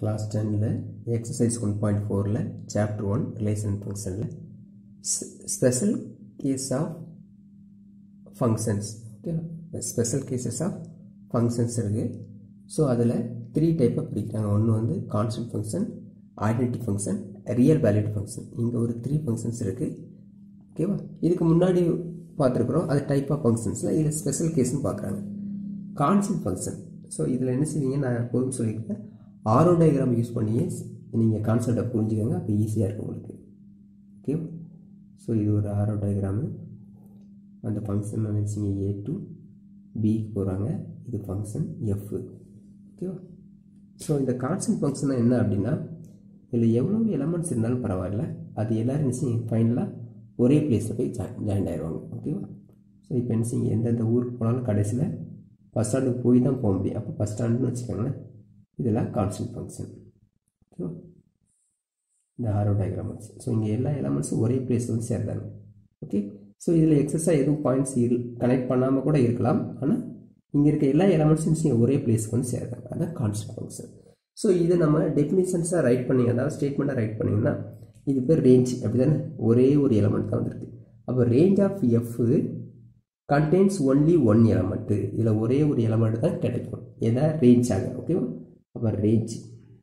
class டென்னில் exercise one point ஃபோரில் chapter one relation ஃபங்க்ஷனில் special case of functions okay special cases of functions இருக்குது so அதில் three டைப்பாக பிரிக்கிறாங்க ஒன்று வந்து constant function identity function real valued function இங்கே ஒரு த்ரீ ஃபங்க்ஷன்ஸ் இருக்குது ஓகேவா இதுக்கு முன்னாடி பார்த்துருக்குறோம் அது டைப் ஆஃப் ஃபங்க்ஷன்ஸில் இதில் ஸ்பெஷல் கேஸ்னு பார்க்குறாங்க கான்ஸ்டன்ட் ஃபங்க்ஷன் ஸோ இதில் என்ன செய்வீங்க நான் எப்போதும் சொல்லியிருக்கேன் ஆரோ டயக்ராம் யூஸ் பண்ணியே நீங்கள் கான்செப்டை புரிஞ்சுக்கோங்க அப்போ ஈஸியாக இருக்கும் உங்களுக்கு ஓகே ஸோ இது ஒரு ஆரோ டயக்ராமு அந்த ஃபங்க்ஷன் நினச்சிங்க ஏ டு பிக்கு போகிறாங்க இது ஃபங்க்ஷன் எஃப் ஓகேவா ஸோ இந்த கான்ஸ்டன்ட் ஃபங்க்ஷன் என்ன அப்படின்னா இதில் எவ்வளோ எலமெண்ட்ஸ் இருந்தாலும் பரவாயில்ல அது எல்லோரும் நினச்சி ஃபைனலாக ஒரே பிளேஸில் போய் ஜா ஜாயின் ஆயிடுவாங்க ஓகேவா ஸோ இப்போ என்ன செய்யுங்க எந்தெந்த ஊருக்கு போனாலும் கடைசியில் பஸ் ஸ்டாண்டுக்கு போய் தான் போக முடியும் அப்போ பஸ் ஸ்டாண்டுன்னு வச்சுக்கோங்களேன் இதெல்லாம் கான்ஸ்டன்ட் ஃபங்க்ஷன் ஓகேவா இந்த ஆரோ டயக்ராம் வச்சு ஸோ இங்கே எல்லா எலமெண்ட்ஸும் ஒரே பிளேஸ் வந்து சேர்ந்தாங்க ஓகே ஸோ இதில் எக்ஸஸாக எதுவும் பாயிண்ட்ஸ் இரு கனெக்ட் பண்ணாமல் கூட இருக்கலாம் ஆனால் இங்கே இருக்க எல்லா எலமெண்ட்ஸும் ஒரே பிளேஸ்க்கு வந்து சேர்ந்தாங்க அதான் கான்ஸ்டன்ட் ஃபங்க்ஷன் ஸோ இதை நம்ம டெஃபினிஷன்ஸாக ரைட் பண்ணி அதாவது ஸ்டேட்மெண்ட்டாக ரைட் பண்ணிங்கன்னா இது பேர் ரேஞ்ச் அப்படி தானே ஒரே ஒரு எலமெண்ட் தான் வந்திருக்கு அப்போ range of f contains only one element இதில் ஒரே ஒரு எலமெண்ட் தான் கிடைக்கும் எதா ரேஞ்ச் ஆக ஓகேவா அப்போ range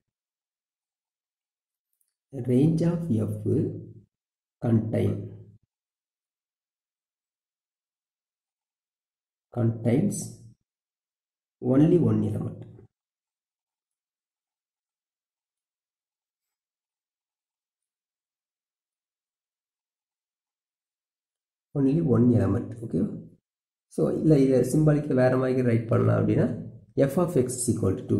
range of F contain contains only one element only one element okay so இல்லை இதை சிம்பாலிக்கு வேறு மாதிரி ரைட் பண்ணலாம் அப்படின்னா F of X is equal to two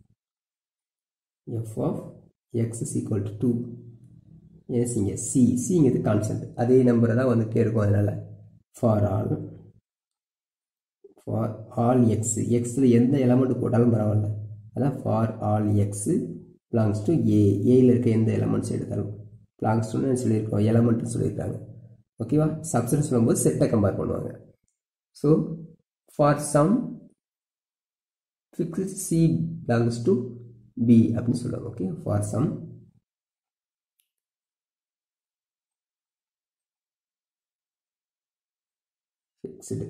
F of X is equal to two ஏசிங்க சி சிங்கிறது constant அதே நம்பரை தான் வந்துகிட்டே இருக்கும் அதனால் for all for all X எக்ஸில் எந்த எலமெண்ட் போட்டாலும் பரவாயில்ல அதான் for all X belongs to A ஏயில் இருக்க எந்த எலமெண்ட்ஸ் எடுத்தாலும் பிலாங்ஸ் டுன்னு சொல்லியிருக்கோம் எலமெண்ட்னு சொல்லியிருக்காங்க ஓகேவா சப்ஸ்டன் சொல்லும்போது செட்டை கம்பேர் பண்ணுவாங்க so for some fix C belongs to B அப்படின்னு சொல்லுவாங்க ஓகே ஃபார் சம் ஃபிக்ஸ்டு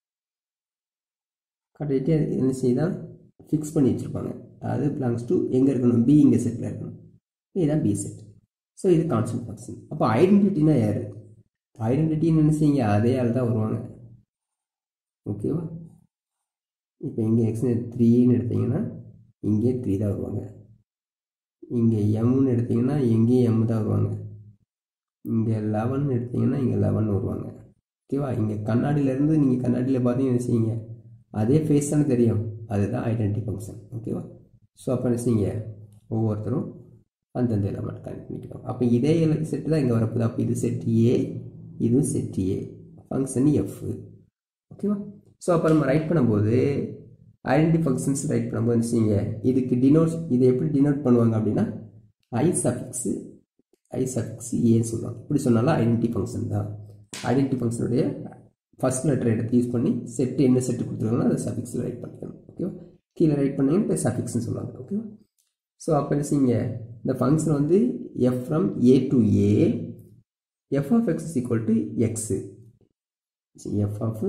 கரெக்டாக என்ன செய்தால் ஃபிக்ஸ் பண்ணி வச்சுருப்பாங்க அது பிலாங்ஸ் டு எங்கே இருக்கணும் பி இங்கே செட்டில் இருக்கணும் இதுதான் பி செட் ஸோ இது கான்ஸ்டன்ட் ஃபங்க்ஷன் அப்போ ஐடென்டிட்டினா யார் ஐடென்டிட்டின்னு என்ன செய்யுங்க அதே ஆள் தான் வருவாங்க ஓகேவா இப்போ இங்கே எக்ஸ் த்ரீன்னு எடுத்திங்கன்னா இங்கே த்ரீ தான் வருவாங்க இங்கே எம்னு எடுத்திங்கன்னா எங்கேயும் எம் தான் வருவாங்க இங்கே லெவன் எடுத்திங்கன்னா இங்கே லெவன் வருவாங்க ஓகேவா இங்கே கண்ணாடியிலேருந்து நீங்கள் கண்ணாடியில் பார்த்தீங்கன்னு என்ன செய்யுங்க அதே ஃபேஸ் தானே தெரியும் அதுதான் ஐடென்டி ஃபங்க்ஷன் ஓகேவா ஸோ அப்போ என்ன செய்யுங்க ஒவ்வொருத்தரும் அந்தந்த எலமெண்ட் கனெக்ட் பண்ணிக்கிறோம் அப்போ இதே செட்டு தான் இங்கே வரப்போகுது அப்போ இது செட் ஏ இதுவும் செட் ஏ ஃபங்க்ஷன் எஃப் ஓகேவா ஸோ அப்போ நம்ம ரைட் பண்ணும்போது ஐடென்டி ஃபங்க்ஷன்ஸ் ரைட் பண்ணும்போது என்ன செய்யுங்க இதுக்கு டினோட் இதை எப்படி டினோட் பண்ணுவாங்க அப்படின்னா ஐ சஃபிக்ஸு ஐ சஃபிக்ஸ் ஏன்னு சொல்லுவாங்க இப்படி சொன்னாலும் ஐடென்டி ஃபங்க்ஷன் தான் ஐடென்டி ஃபங்க்ஷனுடைய ஃபஸ்ட் லெட்டர் எடுத்து யூஸ் பண்ணி செட்டு என்ன செட்டு கொடுத்துருக்காங்களோ அதை சஃபிக்ஸில் ரைட் பண்ணிக்கணும் ஓகேவா கீழே ரைட் பண்ணிங்கன்னா இப்போ சஃபிக்ஸ்னு சொல்லுவாங்க ஓகேவா ஸோ அப்போ என்ன செய்யுங்க இந்த ஃபங்க்ஷன் வந்து F from A to A F of X is equal to X F of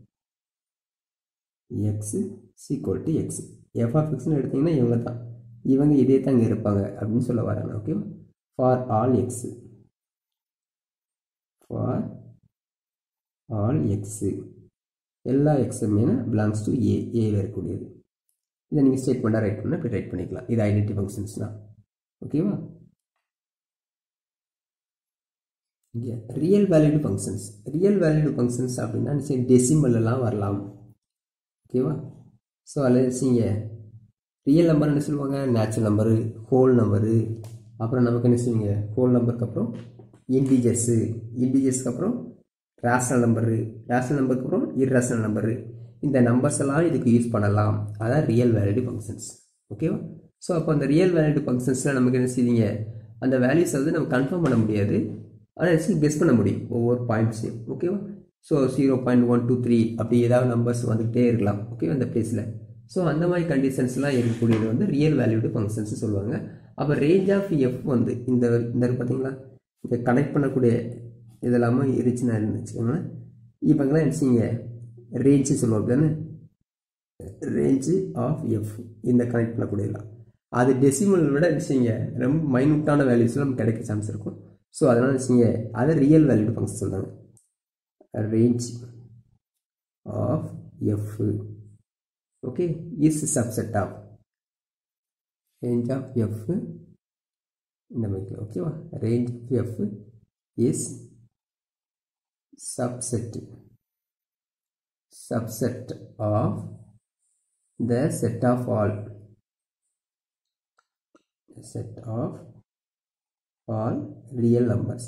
X equal to X F of எக்ஸ்னு எடுத்திங்கன்னா இவங்க தான் இவங்க இதே தான் இங்கே இருப்பாங்க அப்படின்னு சொல்ல வராங்க ஓகேவா for all X for all X எல்லா எக்ஸுமே பிலாங்ஸ் டு ஏ ஏயில் இருக்கக்கூடியது இதை நீங்கள் ஸ்டேட்மெண்ட்டாக ரைட் பண்ணால் இப்படி ரைட் பண்ணிக்கலாம் இது ஐடென்டி ஃபங்க்ஷன்ஸ்னால் ஓகேவா இங்கே real valued functions real valued functions அப்படின்னா சரி டெசிமல்லாம் வரலாம் ஓகேவா ஸோ அதில் செய்ய ரியல் நம்பர் என்ன சொல்லுவாங்க நேச்சுரல் நம்பரு ஹோல் நம்பரு அப்புறம் நமக்கு என்ன செய்வீங்க ஹோல் நம்பருக்கு அப்புறம் இன்டிஜர்ஸு இன்டிஜர்ஸ்க்கு அப்புறம் ரேஷனல் நம்பரு ரேஷனல் நம்பருக்கு அப்புறம் இர்ரேஷனல் நம்பரு இந்த நம்பர்ஸ் எல்லாம் இதுக்கு யூஸ் பண்ணலாம் அதான் ரியல் வேலிடு ஃபங்க்ஷன்ஸ் ஓகேவா ஸோ அப்போ அந்த ரியல் வேலிடு ஃபங்க்ஷன்ஸில் நமக்கு என்ன செய்வீங்க அந்த வேல்யூஸ் வந்து நம்ம கன்ஃபார்ம் பண்ண முடியாது ஆனால் கெஸ் பண்ண முடியும் ஒவ்வொரு பாயிண்ட்ஸையும் ஓகேவா so zero point one two three அப்படி ஏதாவது நம்பர்ஸ் வந்துகிட்டே இருக்கலாம் ஓகே அந்த பிளேஸில் ஸோ அந்த மாதிரி கண்டிஷன்ஸ்லாம் இருக்கக்கூடியது வந்து ரியல் வேல்யூடு ஃபங்க்ஷன்ஸ் சொல்லுவாங்க அப்போ ரேஞ்ச் ஆஃப் எஃப் வந்து இந்த இந்த இருக்கு பார்த்தீங்களா இங்கே கனெக்ட் பண்ணக்கூடிய இதெல்லாமே இருந்துச்சுன்னா இருந்துச்சுங்களேன் இவங்கெல்லாம் நினச்சிங்க ரேஞ்சு சொல்லுவோம் தானே ரேஞ்சு ஆஃப் எஃப் இந்த கனெக்ட் பண்ணக்கூடியதெல்லாம் அது டெசிமல் விட நினச்சிங்க ரொம்ப மைனூட்டான வேல்யூஸ்லாம் நமக்கு கிடைக்க சான்ஸ் இருக்கும் ஸோ அதனால் நினச்சிங்க அதை ரியல் வேல்யூடு ஃபங்க்ஷன் சொல்கிறாங்க range of F okay is subset of range of F இந்த மாதிரி ஓகேவா range of F is subset subset of the set of all the set of all real numbers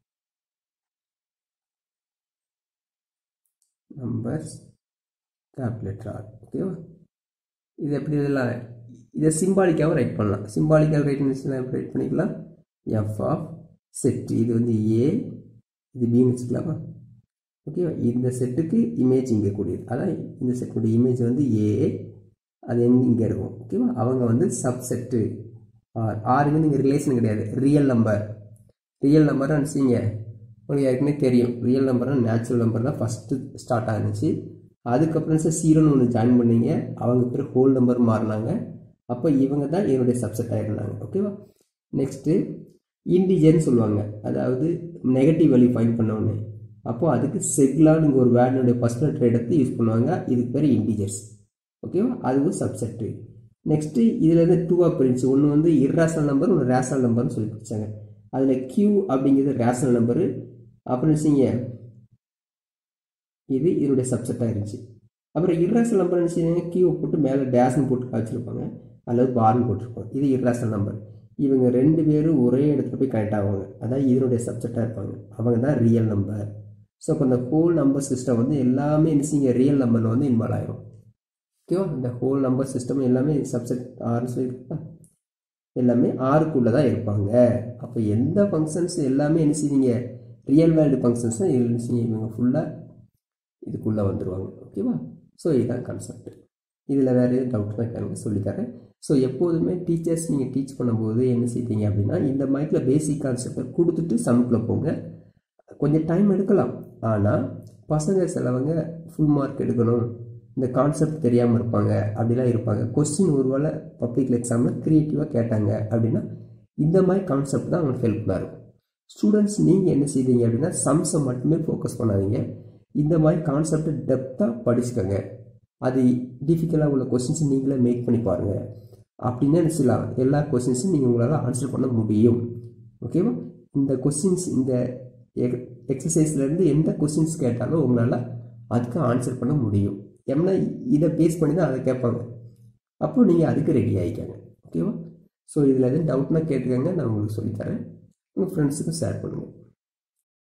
numbers calculator r ஓகேவா இது எப்படி இதெல்லாம் இதை சிம்பாலிக்காகவும் right பண்ணலாம் symbolical ரைட்னஸ்லாம் எப்படி ரைட் பண்ணிக்கலாம் எஃப் ஆஃப் செட் இது வந்து ஏ இது பின்னு வச்சுக்கலாமா ஓகேவா இந்த செட்டுக்கு இமேஜ் இங்கே கூடியது அதான் இந்த செட்டுடைய இமேஜ் வந்து ஏ அது எங்க இங்கே இருக்கும் ஓகேவா அவங்க வந்து சப்செட்டு ஆர் ஆறுங்கிறது இங்கே ரிலேஷன் கிடையாது ரியல் நம்பர் ரியல் நம்பர் நினச்சிங்க உங்களுக்கு ஏற்கனவே தெரியும் ரியல் நம்பர்னா நேச்சுரல் நம்பர் தான் ஃபஸ்ட்டு ஸ்டார்ட் ஆனிச்சு அதுக்கப்புறம் சார் ஜீரோன்னு ஒன்று ஜாயின் பண்ணீங்க அவங்க பேர் ஹோல் நம்பர் மாறினாங்க அப்போ இவங்க தான் என்னுடைய சப்செட் ஆகிருந்தாங்க ஓகேவா நெக்ஸ்ட்டு இண்டிஜர்னு சொல்லுவாங்க அதாவது நெகட்டிவ் வேல்யூ ஃபைன் பண்ண உடனே அப்போது அதுக்கு செக்லான்னு இங்கே ஒரு வேர்டுனுடைய பர்சனல் ட்ரேட் எடுத்து யூஸ் பண்ணுவாங்க இதுக்கு பேர் இன்டிஜர்ஸ் ஓகேவா அதுவும் சப்செட்டு நெக்ஸ்ட்டு இதில் இருந்து டூவாக பிரிஞ்சு ஒன்று வந்து இர்ராசனல் நம்பர் ஒன்று ரேஷனல் நம்பர்னு சொல்லி பிடிச்சாங்க அதில் கியூ அப்படிங்கிறது ரேஷனல் நம்பரு அப்புறம் வச்சிங்க இது இதனுடைய சப்செட்டாக இருந்துச்சு அப்புறம் இர்ராசனல் நம்பர் நினச்சிங்க கியூவை போட்டு மேலே டேஷ்னு போட்டு காய்ச்சிருப்பாங்க அல்லது பார்னு போட்டிருப்பாங்க இது இர்ராசனல் நம்பர் இவங்க ரெண்டு பேரும் ஒரே இடத்துல போய் கனெக்ட் ஆவாங்க அதான் இதனுடைய சப்ஜெக்டாக இருப்பாங்க அவங்க தான் ரியல் நம்பர் ஸோ இப்போ இந்த ஹோல் நம்பர் சிஸ்டம் வந்து எல்லாமே என்ன ரியல் நம்பரில் வந்து இன்வால்வ் ஆயிரும் ஓகேவா இந்த ஹோல் நம்பர் சிஸ்டம் எல்லாமே சப்ஜெக்ட் ஆறுன்னு சொல்லியிருக்கா எல்லாமே ஆறுக்குள்ளே தான் இருப்பாங்க அப்போ எந்த ஃபங்க்ஷன்ஸ் எல்லாமே என்ன செய்வீங்க ரியல் வேல்டு ஃபங்க்ஷன்ஸ் தான் என்ன செய்வீங்க இவங்க ஃபுல்லாக இதுக்குள்ளே வந்துடுவாங்க ஓகேவா ஸோ இதுதான் கான்செப்ட் இதில் வேறு எதுவும் டவுட் தான் கேளுங்க சொல்லித்தரேன் ஸோ எப்போதுமே டீச்சர்ஸ் நீங்கள் டீச் பண்ணும்போது என்ன செய்வீங்க அப்படின்னா இந்த மைக்கில் பேசிக் கான்செப்டை கொடுத்துட்டு சமுக்குள்ளே போங்க கொஞ்சம் டைம் எடுக்கலாம் ஆனால் பசங்க சிலவங்க ஃபுல் மார்க் எடுக்கணும் இந்த கான்செப்ட் தெரியாமல் இருப்பாங்க அப்படிலாம் இருப்பாங்க கொஸ்டின் ஒருவேளை பப்ளிக் எக்ஸாமில் க்ரியேட்டிவாக கேட்டாங்க அப்படின்னா இந்த மாதிரி கான்செப்ட் தான் அவங்களுக்கு ஹெல்ப்ஃபுல்லாக இருக்கும் ஸ்டூடெண்ட்ஸ் நீங்கள் என்ன செய்வீங்க அப்படின்னா சம்ஸை மட்டுமே ஃபோக்கஸ் பண்ணாதீங்க இந்த மாதிரி கான்செப்டை டெப்த்தாக படிச்சுக்கோங்க அது டிஃபிகல்ட்டாக உள்ள கொஸ்டின்ஸ் நீங்களே மேக் பண்ணி பாருங்கள் அப்படின்னு நினச்சிடலாம் எல்லா கொஸ்டின்ஸும் நீங்கள் உங்களால் ஆன்சர் பண்ண முடியும் ஓகேவா இந்த கொஸ்டின்ஸ் இந்த எக்ஸசைஸ்லேருந்து எந்த கொஸ்டின்ஸ் கேட்டாலும் உங்களால் அதுக்கு ஆன்சர் பண்ண முடியும் ஏன்னா இதை பேஸ் பண்ணி தான் அதை கேட்பாங்க அப்போ நீங்கள் அதுக்கு ரெடி ஆகிக்காங்க ஓகேவா ஸோ இதில் எதுவும் டவுட்னா கேட்டுக்கோங்க நான் உங்களுக்கு சொல்லித்தரேன் உங்கள் ஃப்ரெண்ட்ஸுக்கும் ஷேர் பண்ணுங்கள்